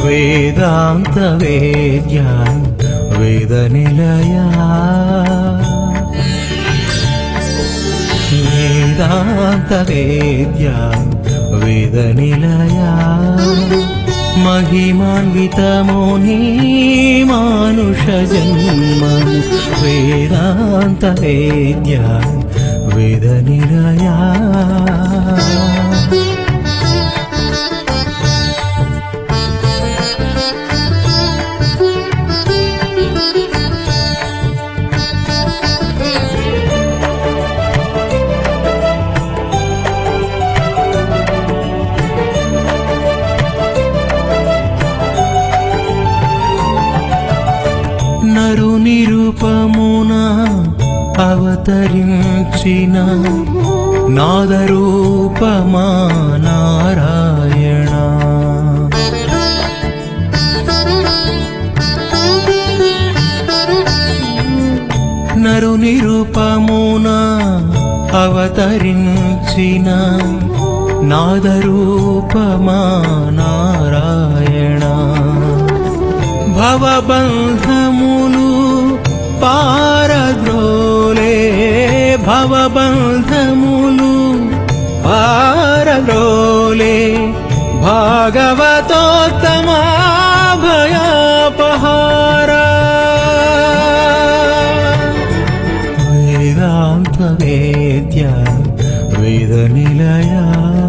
వేదాంత వేద్య వేద నిలయా వేదాంత వేద్య వేద నిలయా మహిమాన్వితమో నీ మానుష జన్మము వేదాంత వేద్య వేద నిలయా నరు నిరుపమున అవతరించిన నాదరూపమా నారాయణ నరు నిరుపమున అవతరించిన నాదరూపమా నారాయణ భవబంధములు పారద్రోలే భవబంధములు పారద్రోలే భాగవతోత్తమా భయాపహారా వేదాంత వేద్య వేద నిలయా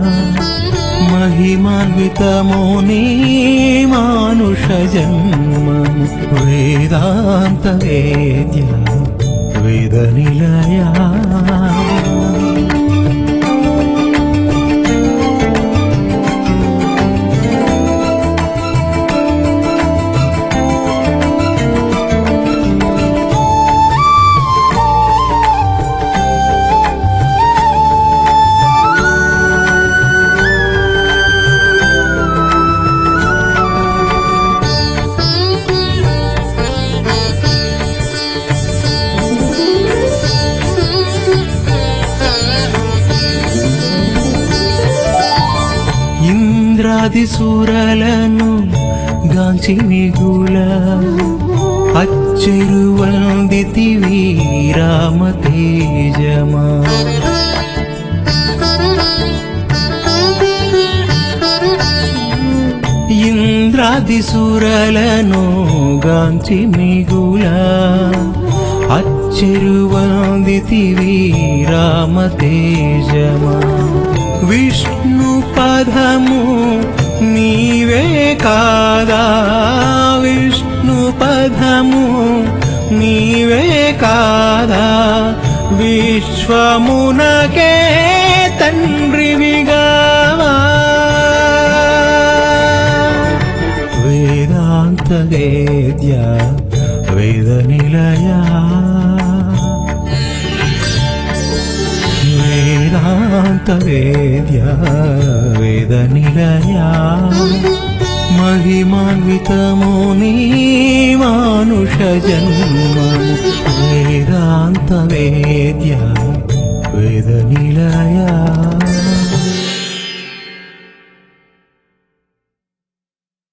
మహిమాన్వితమో నీ మానుష జన్మము వేదాంత వేద్య వేద నిలయా ఇంద్రాది సూరలను గాంచి మిగుల అచ్చెరు వందితివి రామ తేజమా ఇంద్రాది సురలను గాంచి మిగుల అచ్చెరు వందితివి రామ తేజమా విష్ణు పదము నీవే కాదా విష్ణు పదము నీవే కాదా విశ్వమునకే తండ్రివిగావా వేదాంత వేద్య వేద నిలయా వేదాంత వేద్య వేద నిలయా మహిమాన్వితమో నీ మానుష జన్మము వేదాంత వేద్య వేద నిలయా